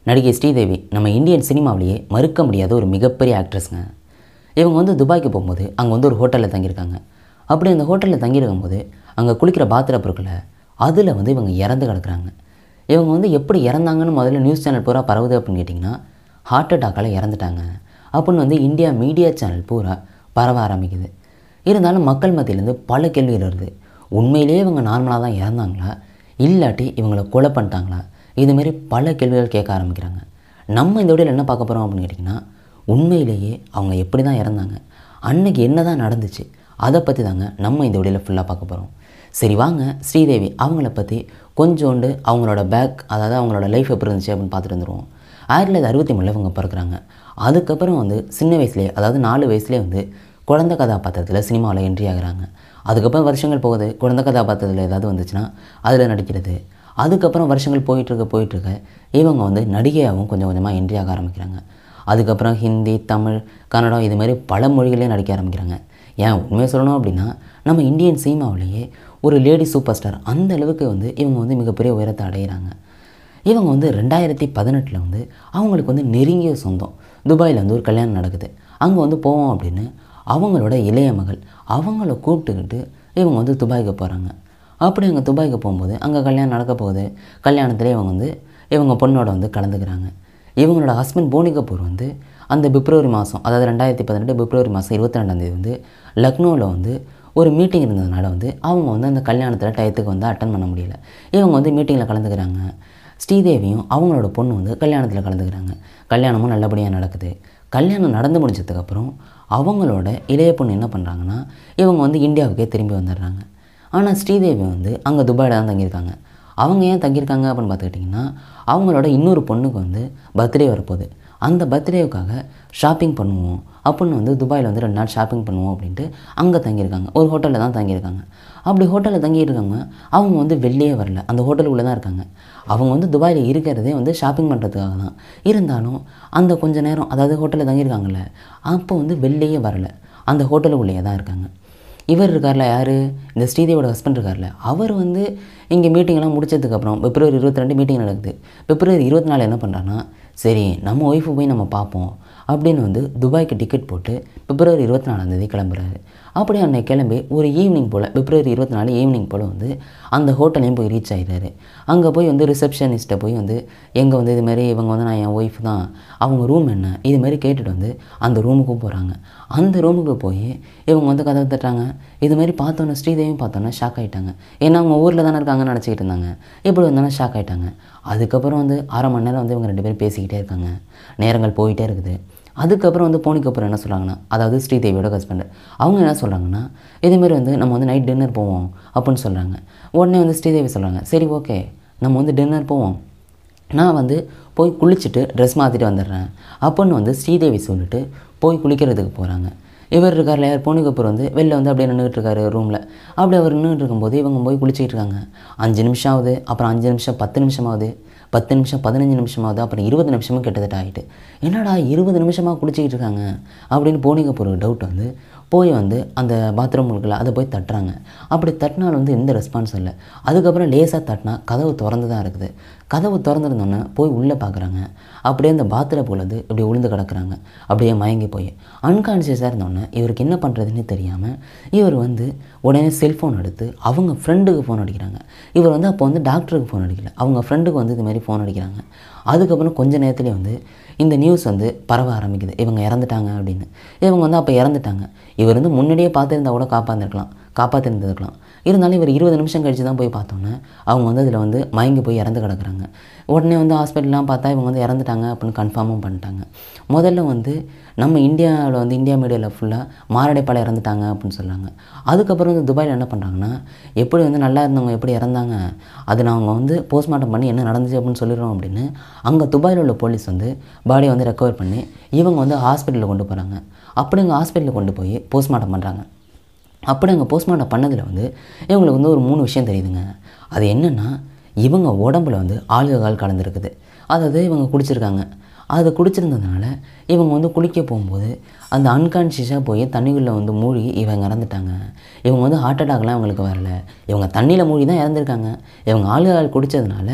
நடிகை ஸ்ரீதேவி நம்ம இந்தியன் சினிமாவிலேயே மறுக்க முடியாத ஒரு மிகப்பெரிய ஆக்ட்ரஸ்ங்க இவங்க வந்து துபாய்க்கு போகும்போது அங்கே வந்து ஒரு ஹோட்டலில் தங்கியிருக்காங்க அப்படி அந்த ஹோட்டலில் தங்கியிருக்கும் போது அங்கே குளிக்கிற பாத்திர பொருட்களை அதில் வந்து இவங்க இறந்து கிடக்குறாங்க இவங்க வந்து எப்படி இறந்தாங்கன்னு முதல்ல நியூஸ் சேனல் பூரா பரவுது அப்படின்னு கேட்டிங்கன்னா ஹார்ட் அட்டாக்கால் இறந்துட்டாங்க அப்படின்னு வந்து இந்தியா மீடியா சேனல் பூரா பரவ ஆரம்பிக்குது இருந்தாலும் மக்கள் மத்தியிலேருந்து பல கேள்விகள் வருது உண்மையிலேயே இவங்க நார்மலாக தான் இறந்தாங்களா இல்லாட்டி இவங்களை கொலை பண்ணிட்டாங்களா இதுமாரி பல கேள்விகள் கேட்க ஆரம்பிக்கிறாங்க நம்ம இந்த வீடியோவில் என்ன பார்க்க போகிறோம் அப்படின்னு கேட்டிங்கன்னா உண்மையிலேயே அவங்க எப்படி தான் இறந்தாங்க அன்னைக்கு என்ன தான் நடந்துச்சு அதை பற்றி தாங்க நம்ம இந்த வீடியோவில் ஃபுல்லாக பார்க்க போகிறோம் சரி வாங்க ஸ்ரீதேவி அவங்கள பற்றி கொஞ்சோண்டு அவங்களோட பேக் அதாவது அவங்களோட லைஃப் எப்படி இருந்துச்சு அப்படின்னு பார்த்துட்டு வந்துடுவோம் ஆயிரத்தி தொள்ளாயிரத்தி அறுபத்தி மூணில் இவங்க பிறக்கிறாங்க அதுக்கப்புறம் வந்து சின்ன வயசுலேயே அதாவது நாலு வயசுலேயே வந்து குழந்தை கதாபாத்திரத்தில் சினிமாவில் என்ட்ரி ஆகுறாங்க அதுக்கப்புறம் வருஷங்கள் போகுது குழந்தை கதாபாத்திரத்தில் ஏதாவது வந்துச்சுன்னா அதில் நடிக்கிறது அதுக்கப்புறம் வருஷங்கள் போயிட்டுருக்க போயிட்டுருக்க இவங்க வந்து நடிகையாகவும் கொஞ்சம் கொஞ்சமாக என்ட்ரி ஆக ஆரம்பிக்கிறாங்க அதுக்கப்புறம் ஹிந்தி தமிழ் கன்னடம் இது மாதிரி பல மொழிகளே நடிக்க ஆரம்பிக்கிறாங்க ஏன் உண்மையை சொல்லணும் அப்படின்னா நம்ம இந்தியன் சினிமாவிலேயே ஒரு லேடி சூப்பர் ஸ்டார் அந்த அளவுக்கு வந்து இவங்க வந்து மிகப்பெரிய உயரத்தை அடைகிறாங்க இவங்க வந்து ரெண்டாயிரத்தி பதினெட்டில் வந்து அவங்களுக்கு வந்து நெருங்கிய சொந்தம் துபாயில் வந்து ஒரு கல்யாணம் நடக்குது அங்கே வந்து போவோம் அப்படின்னு அவங்களோட இளைய மகள் அவங்கள கூப்பிட்டுக்கிட்டு இவங்க வந்து துபாய்க்கு போகிறாங்க அப்படி அங்கே துபாய்க்கு போகும்போது அங்கே கல்யாணம் நடக்க போகுது கல்யாணத்தில் இவங்க வந்து இவங்க பொண்ணோட வந்து கலந்துக்கிறாங்க இவங்களோட ஹஸ்பண்ட் போனி கபூர் வந்து அந்த பிப்ரவரி மாதம் அதாவது ரெண்டாயிரத்தி பதினெட்டு பிப்ரவரி மாதம் இருபத்தி ரெண்டாந்தேதி வந்து லக்னோவில் வந்து ஒரு மீட்டிங் இருந்ததுனால வந்து அவங்க வந்து அந்த கல்யாணத்தில் டயத்துக்கு வந்து அட்டன் பண்ண முடியல இவங்க வந்து மீட்டிங்கில் கலந்துக்கிறாங்க ஸ்ரீதேவியும் அவங்களோட பொண்ணு வந்து கல்யாணத்தில் கலந்துக்கிறாங்க கல்யாணமும் நல்லபடியாக நடக்குது கல்யாணம் நடந்து முடிஞ்சதுக்கப்புறம் அவங்களோட இளைய பொண்ணு என்ன பண்ணுறாங்கன்னா இவங்க வந்து இந்தியாவுக்கே திரும்பி வந்துடுறாங்க ஆனால் ஸ்ரீதேவி வந்து அங்கே துபாயில் தான் தங்கியிருக்காங்க அவங்க ஏன் தங்கியிருக்காங்க அப்படின்னு பார்த்துக்கிட்டிங்கன்னா அவங்களோட இன்னொரு பொண்ணுக்கு வந்து பர்த்டே வரப்போகுது அந்த பர்த்டேவுக்காக ஷாப்பிங் பண்ணுவோம் அப்படின்னு வந்து துபாயில் வந்து ரெண்டு நாள் ஷாப்பிங் பண்ணுவோம் அப்படின்ட்டு அங்கே தங்கியிருக்காங்க ஒரு ஹோட்டலில் தான் தங்கியிருக்காங்க அப்படி ஹோட்டலில் தங்கியிருக்காங்க அவங்க வந்து வெளியே வரல அந்த ஹோட்டலுக்குள்ளே தான் இருக்காங்க அவங்க வந்து துபாயில் இருக்கிறதே வந்து ஷாப்பிங் பண்ணுறதுக்காக தான் இருந்தாலும் அந்த கொஞ்ச நேரம் அதாவது ஹோட்டலில் தங்கியிருக்காங்கல்ல அப்போ வந்து வெளியே வரல அந்த ஹோட்டலுக்குள்ளேயே தான் இருக்காங்க இவர் இருக்கார்ல யார் இந்த ஸ்ரீதேவியோட ஹஸ்பண்ட் இருக்கார்ல அவர் வந்து இங்கே மீட்டிங்லாம் முடிச்சதுக்கப்புறம் பிப்ரவரி இருபத்தி ரெண்டு மீட்டிங் நடக்குது பிப்ரவரி இருபத்தி நாலு என்ன பண்ணுறான்னா சரி நம்ம ஒய்ஃபு போய் நம்ம பார்ப்போம் அப்படின்னு வந்து துபாய்க்கு டிக்கெட் போட்டு பிப்ரவரி இருபத்தி நாலாந்தேதி கிளம்புறாரு அப்படி அன்னைக்கு கிளம்பி ஒரு ஈவினிங் போல் பிப்ரவரி இருபத்தி நாலு ஈவினிங் போல் வந்து அந்த ஹோட்டலையும் போய் ரீச் ஆகிடுறாரு அங்கே போய் வந்து ரிசப்ஷனிஸ்ட்டை போய் வந்து எங்கே வந்து இதுமாரி இவங்க வந்து நான் என் ஒய்ஃப் தான் அவங்க ரூம் என்ன இது மாதிரி கேட்டுட்டு வந்து அந்த ரூமுக்கும் போகிறாங்க அந்த ரூமுக்கு போய் இவங்க வந்து கதவை தட்டுறாங்க இது மாதிரி பார்த்தோன்னே ஸ்ரீதேவியும் பார்த்தோன்னே ஷாக் ஆகிட்டாங்க ஏன்னா அவங்க ஊரில் தானே இருக்காங்கன்னு நினச்சிக்கிட்டு இருந்தாங்க இப்படி வந்தோன்னே ஷாக் ஆகிட்டாங்க அதுக்கப்புறம் வந்து அரை மணி நேரம் வந்து இவங்க ரெண்டு பேரும் பேசிக்கிட்டே இருக்காங்க நேரங்கள் போயிட்டே இருக்குது அதுக்கப்புறம் வந்து போனிக்கப்புறம் என்ன சொல்கிறாங்கன்னா அதாவது ஸ்ரீதேவியோட ஹஸ்பண்ட் அவங்க என்ன சொல்கிறாங்கன்னா இதேமாரி வந்து நம்ம வந்து நைட் டின்னர் போவோம் அப்படின்னு சொல்கிறாங்க உடனே வந்து ஸ்ரீதேவி சொல்கிறாங்க சரி ஓகே நம்ம வந்து டின்னர் போவோம் நான் வந்து போய் குளிச்சுட்டு ட்ரெஸ் மாற்றிட்டு வந்துடுறேன் அப்படின்னு வந்து ஸ்ரீதேவி சொல்லிட்டு போய் குளிக்கிறதுக்கு போகிறாங்க இவர் இருக்கார்ல யார் போனி கபூர் வந்து வெளில வந்து அப்படியே நின்றுட்டு இருக்காரு ரூமில் அப்படி அவர் நின்றுட்டு இருக்கும்போது இவங்க போய் குளிச்சிட்டு இருக்காங்க அஞ்சு நிமிஷம் ஆகுது அப்புறம் அஞ்சு நிமிஷம் பத்து நிமிஷம் ஆகுது பத்து நிமிஷம் பதினஞ்சு நிமிஷம் ஆகுது அப்புறம் இருபது நிமிஷமும் கிட்டத்தட்ட ஆகிட்டு என்னடா இருபது நிமிஷமாக குளிச்சிக்கிட்டு இருக்காங்க அப்படின்னு போனி கபூருக்கு டவுட் வந்து போய் வந்து அந்த பாத்ரூம் இருக்குல்ல அதை போய் தட்டுறாங்க அப்படி தட்டினாலும் வந்து எந்த ரெஸ்பான்ஸ் இல்லை அதுக்கப்புறம் லேசாக தட்டினா கதவு திறந்து தான் இருக்குது கதவு திறந்துருந்தோன்னே போய் உள்ளே பார்க்குறாங்க அப்படியே அந்த பாத்ரூம் வந்து இப்படி உளுந்து கிடக்குறாங்க அப்படியே மயங்கி போய் அன்கான்ஷியஸாக இருந்தோடனே இவருக்கு என்ன பண்ணுறதுன்னு தெரியாமல் இவர் வந்து உடனே செல்ஃபோன் எடுத்து அவங்க ஃப்ரெண்டுக்கு ஃபோன் அடிக்கிறாங்க இவர் வந்து அப்போ வந்து டாக்டருக்கு ஃபோன் அடிக்கல அவங்க ஃப்ரெண்டுக்கு வந்து இது மாதிரி ஃபோன் அடிக்கிறாங்க அதுக்கப்புறம் கொஞ்ச நேரத்துலேயே வந்து இந்த நியூஸ் வந்து பரவ ஆரம்பிக்குது இவங்க இறந்துட்டாங்க அப்படின்னு இவங்க வந்து அப்போ இறந்துட்டாங்க இவர் வந்து முன்னாடியே பார்த்துருந்தா கூட காப்பாற்றிருக்கலாம் காப்பாற்றிருந்துருக்கலாம் இருந்தாலும் இவர் இருபது நிமிஷம் கழித்து தான் போய் பார்த்தோன்னே அவங்க வந்து அதில் வந்து மயங்கி போய் இறந்து கிடக்குறாங்க உடனே வந்து ஹாஸ்பிட்டல்லாம் பார்த்தா இவங்க வந்து இறந்துட்டாங்க அப்படின்னு கன்ஃபார்மும் பண்ணிட்டாங்க முதல்ல வந்து நம்ம இந்தியாவில் வந்து இந்தியா மீடியாவில் ஃபுல்லாக மாரடைப்பால் இறந்துட்டாங்க அப்படின்னு சொன்னாங்க அதுக்கப்புறம் வந்து துபாயில் என்ன பண்ணுறாங்கன்னா எப்படி வந்து நல்லா இருந்தவங்க எப்படி இறந்தாங்க அது அவங்க வந்து போஸ்ட்மார்ட்டம் பண்ணி என்ன நடந்துச்சு அப்படின்னு சொல்லிடுறோம் அப்படின்னு அங்கே துபாயில் உள்ள போலீஸ் வந்து பாடியை வந்து ரெக்கவர் பண்ணி இவங்க வந்து ஹாஸ்பிட்டலில் கொண்டு போகிறாங்க அப்படி இங்கே ஹாஸ்பிட்டலில் கொண்டு போய் போஸ்ட்மார்ட்டம் பண்ணுறாங்க அப்படி அங்கே போஸ்ட்மார்ட்டம் பண்ணதில் வந்து இவங்களுக்கு வந்து ஒரு மூணு விஷயம் தெரியுதுங்க அது என்னென்னா இவங்க உடம்புல வந்து ஆல்கஹால் கலந்துருக்குது அதாவது இவங்க குடிச்சிருக்காங்க அதை குடிச்சிருந்ததுனால இவங்க வந்து குளிக்க போகும்போது அந்த அன்கான்ஷியஸாக போய் தண்ணிக்குள்ளே வந்து மூழ்கி இவங்க இறந்துட்டாங்க இவங்க வந்து ஹார்ட் அட்டாக்லாம் இவங்களுக்கு வரல இவங்க தண்ணியில் மூழ்கி தான் இறந்துருக்காங்க இவங்க ஆல்கஹால் குடித்ததுனால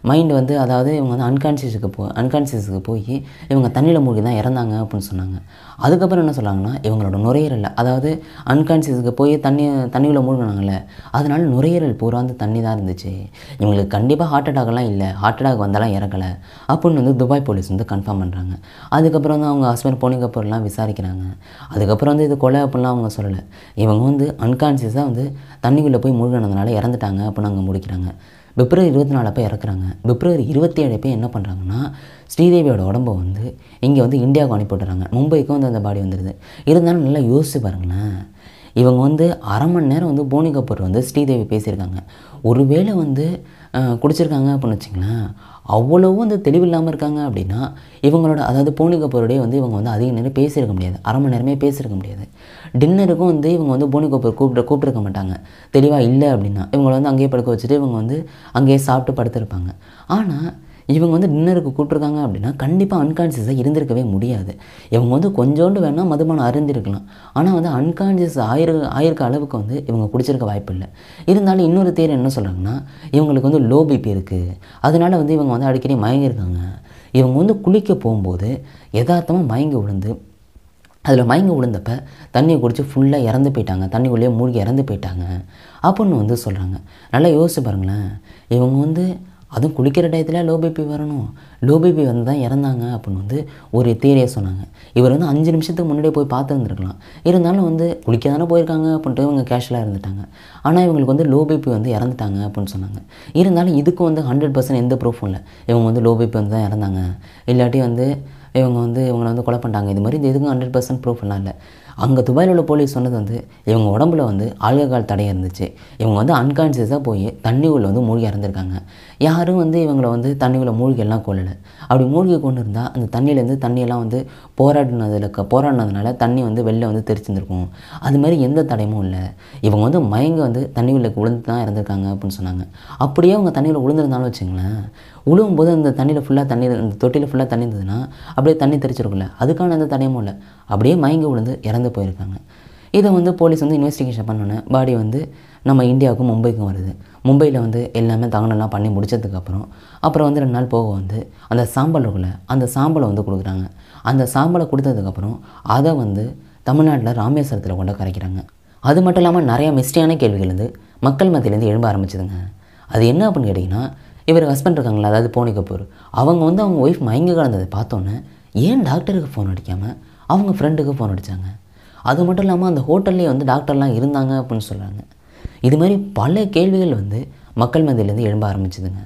மைண்டு வந்து அதாவது இவங்க வந்து அன்கான்சியஸுக்கு போ அன்கான்சியஸுக்கு போய் இவங்க தண்ணியில் மூழ்கி தான் இறந்தாங்க அப்படின்னு சொன்னாங்க அதுக்கப்புறம் என்ன சொன்னாங்கன்னா இவங்களோட நுரையீரல் அதாவது அன்கான்சியஸுக்கு போய் தண்ணி தண்ணியில் மூழ்கினாங்கல்ல அதனால நுரையீரல் பூரா வந்து தண்ணி தான் இருந்துச்சு இவங்களுக்கு கண்டிப்பாக ஹார்ட் அட்டாக்லாம் இல்லை ஹார்ட் அட்டாக் வந்தாலும் இறக்கலை அப்படின்னு வந்து துபாய் போலீஸ் வந்து கன்ஃபார்ம் பண்ணுறாங்க அதுக்கப்புறம் வந்து அவங்க ஹஸ்பண்ட் போனி கபூர்லாம் விசாரிக்கிறாங்க அதுக்கப்புறம் வந்து இது கொலை அப்படிலாம் அவங்க சொல்லலை இவங்க வந்து அன்கான்சியஸாக வந்து தண்ணிக்குள்ளே போய் மூழ்கினதுனால இறந்துட்டாங்க அப்படின்னு அங்கே முடிக்கிறாங்க பிப்ரவரி இருபத்தி நாலு அப்போ இறக்குறாங்க பிப்ரவரி இருபத்தி ஏழு அப்போ என்ன பண்ணுறாங்கன்னா ஸ்ரீதேவியோட உடம்பை வந்து இங்கே வந்து இந்தியாவுக்கு அனுப்பி விட்டுறாங்க மும்பைக்கும் வந்து அந்த பாடி வந்துடுது இருந்தாலும் நல்லா யோசிச்சு பாருங்களேன் இவங்க வந்து அரை மணி நேரம் வந்து போனி கபூர் வந்து ஸ்ரீதேவி பேசியிருக்காங்க ஒருவேளை வந்து அஹ், குடிச்சிருக்காங்க அப்படின்னு வச்சுங்களேன் அவ்வளவும் வந்து தெளிவில்லாமல் இருக்காங்க அப்படின்னா இவங்களோட அதாவது போனி கபூரோடய வந்து இவங்க வந்து அதிக நேரம் பேசியிருக்க முடியாது அரை மணி நேரமே பேசியிருக்க முடியாது டின்னருக்கும் வந்து இவங்க வந்து போனி கபூர் கூப்பிட்டு கூப்பிட்டுருக்க மாட்டாங்க தெளிவாக இல்லை அப்படின்னா இவங்களை வந்து அங்கேயே படுக்க வச்சுட்டு இவங்க வந்து அங்கேயே சாப்பிட்டு படுத்திருப்பாங்க ஆனால் இவங்க வந்து டின்னருக்கு கூப்பிட்ருக்காங்க அப்படின்னா கண்டிப்பாக அன்கான்சியஸாக இருந்திருக்கவே முடியாது இவங்க வந்து கொஞ்சோண்டு வேணால் மதுபானம் அருந்திருக்கலாம் ஆனால் வந்து அன்கான்சியஸ் ஆயிரு ஆயிருக்க அளவுக்கு வந்து இவங்க குடிச்சிருக்க வாய்ப்பு இல்லை இருந்தாலும் இன்னொரு தேர் என்ன சொல்கிறாங்கன்னா இவங்களுக்கு வந்து லோ பிபி இருக்குது அதனால வந்து இவங்க வந்து அடிக்கடி மயங்கியிருக்காங்க இவங்க வந்து குளிக்க போகும்போது யதார்த்தமாக மயங்கி விழுந்து அதில் மயங்கி விழுந்தப்ப தண்ணியை குடித்து ஃபுல்லாக இறந்து போயிட்டாங்க தண்ணிக்குள்ளேயே மூழ்கி இறந்து போயிட்டாங்க அப்படின்னு வந்து சொல்கிறாங்க நல்லா யோசிச்சு பாருங்களேன் இவங்க வந்து அதுவும் குளிக்கிற டயத்தில் லோ பிபி வரணும் லோ பிபி வந்து தான் இறந்தாங்க அப்படின்னு வந்து ஒரு தேரியை சொன்னாங்க இவர் வந்து அஞ்சு நிமிஷத்துக்கு முன்னாடியே போய் பார்த்து இருந்திருக்கலாம் இருந்தாலும் வந்து குளிக்க தானே போயிருக்காங்க அப்படின்ட்டு இவங்க கேஷுவலாக இருந்துட்டாங்க ஆனால் இவங்களுக்கு வந்து லோ பிபி வந்து இறந்துட்டாங்க அப்படின்னு சொன்னாங்க இருந்தாலும் இதுக்கு வந்து ஹண்ட்ரட் பர்சன்ட் எந்த ப்ரூஃபும் இல்லை இவங்க வந்து லோ பிபி வந்து தான் இறந்தாங்க இல்லாட்டி வந்து இவங்க வந்து இவங்களை வந்து கொலை பண்ணிட்டாங்க இது மாதிரி இந்த இதுக்கும் ஹண்ட்ரட் பர்சன்ட் ப்ரூஃப்லாம் இல்லை அங்கே துபாயில் உள்ள போலீஸ் சொன்னது வந்து இவங்க உடம்புல வந்து ஆல்கஹால் தடை இருந்துச்சு இவங்க வந்து அன்கான்சியஸாக போய் தண்ணிக்குள்ளே வந்து மூழ்கி இறந்துருக்காங்க யாரும் வந்து இவங்களை வந்து தண்ணிக்குள்ளே மூழ்கி எல்லாம் கொள்ளலை அப்படி மூழ்கி கொண்டு இருந்தால் அந்த தண்ணியிலேருந்து தண்ணியெல்லாம் வந்து போராடினதில் க போராடினதுனால தண்ணி வந்து வெளில வந்து தெரிச்சிருந்துருக்கும் அது மாதிரி எந்த தடையும் இல்லை இவங்க வந்து மயங்க வந்து தண்ணிக்குள்ளே விழுந்து தான் இறந்துருக்காங்க அப்படின்னு சொன்னாங்க அப்படியே அவங்க தண்ணியில் விழுந்திருந்தாலும் வச்சுங்களேன் விழுவும்போது அந்த தண்ணியில் ஃபுல்லாக தண்ணி அந்த தொட்டியில் ஃபுல்லாக தண்ணி இருந்ததுன்னா அப்படியே தண்ணி தெரிச்சிருக்கும்ல அதுக்கான எந்த தடையும் இல்லை அப்படியே மயங்கி விழுந்து இறந்து போயிருக்காங்க இதை வந்து போலீஸ் வந்து இன்வெஸ்டிகேஷன் பண்ணோன்னே பாடி வந்து நம்ம இந்தியாவுக்கும் மும்பைக்கும் வருது மும்பையில் வந்து எல்லாமே தகனெல்லாம் பண்ணி முடிச்சதுக்கப்புறம் அப்புறம் வந்து ரெண்டு நாள் போக வந்து அந்த சாம்பல் இருக்குல்ல அந்த சாம்பலை வந்து கொடுக்குறாங்க அந்த சாம்பலை கொடுத்ததுக்கப்புறம் அதை வந்து தமிழ்நாட்டில் ராமேஸ்வரத்தில் கொண்டு கரைக்கிறாங்க அது மட்டும் இல்லாமல் நிறையா மிஸ்டேக்கான கேள்விகள் வந்து மக்கள் மத்தியிலேருந்து எழும்ப ஆரம்பிச்சதுங்க அது என்ன அப்படின்னு கேட்டிங்கன்னா இவர் ஹஸ்பண்ட் இருக்காங்களா அதாவது போனி கபூர் அவங்க வந்து அவங்க ஒய்ஃப் மயங்கி கிடந்ததை பார்த்தோன்னே ஏன் டாக்டருக்கு ஃபோன் அடிக்காமல் அவங்க ஃப்ரெண்டுக்கு ஃபோன் அடித்தாங்க அது மட்டும் இல்லாமல் அந்த ஹோட்டல்லேயே வந்து டாக்டர்லாம் இருந்தாங்க அப்படின்னு சொல்கிறாங்க இது மாதிரி பல கேள்விகள் வந்து மக்கள் மத்தியிலேருந்து எழும்ப ஆரம்பிச்சுதுங்க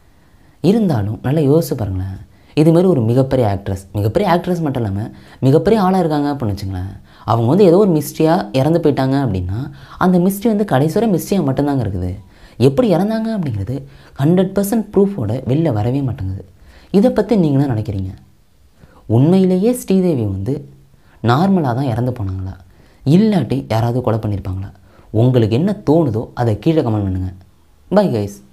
இருந்தாலும் நல்லா யோசிச்சு பாருங்களேன் இது மாதிரி ஒரு மிகப்பெரிய ஆக்ட்ரஸ் மிகப்பெரிய ஆக்ட்ரஸ் மட்டும் இல்லாமல் மிகப்பெரிய ஆளாக இருக்காங்க அப்படின்னு வச்சுங்களேன் அவங்க வந்து ஏதோ ஒரு மிஸ்ட்ரியாக இறந்து போயிட்டாங்க அப்படின்னா அந்த மிஸ்ட்ரி வந்து கடைசி வரை மிஸ்ட்ரியாக மட்டும்தாங்க இருக்குது எப்படி இறந்தாங்க அப்படிங்கிறது ஹண்ட்ரட் பர்சன்ட் ப்ரூஃபோட வெளில வரவே மாட்டேங்குது இதை பற்றி நீங்கள் என்ன நினைக்கிறீங்க உண்மையிலேயே ஸ்ரீதேவி வந்து நார்மலாக தான் இறந்து போனாங்களா இல்லாட்டி யாராவது கொலை பண்ணியிருப்பாங்களா உங்களுக்கு என்ன தோணுதோ அதை கீழே கமெண்ட் பண்ணுங்கள் பை கைஸ்